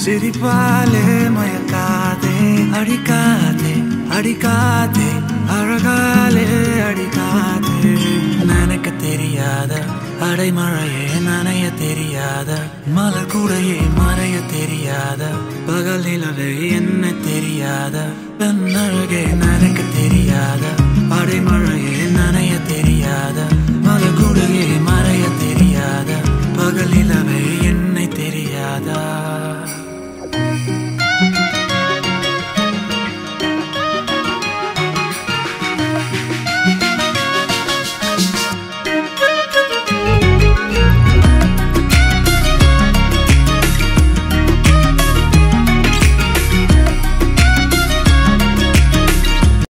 சிரிப்பாலே மயக்காதே அடிக்காதே அடிக்காதே அழகாலே அடிக்காதே நினைக்க தெரியாத அடைமழையே நனைய தெரியாத மலர் கூடையே மறைய தெரியாத பகல் நிலவே என்ன தெரியாத பெண் அழகே நினைக்க தெரியாத அடைமழையே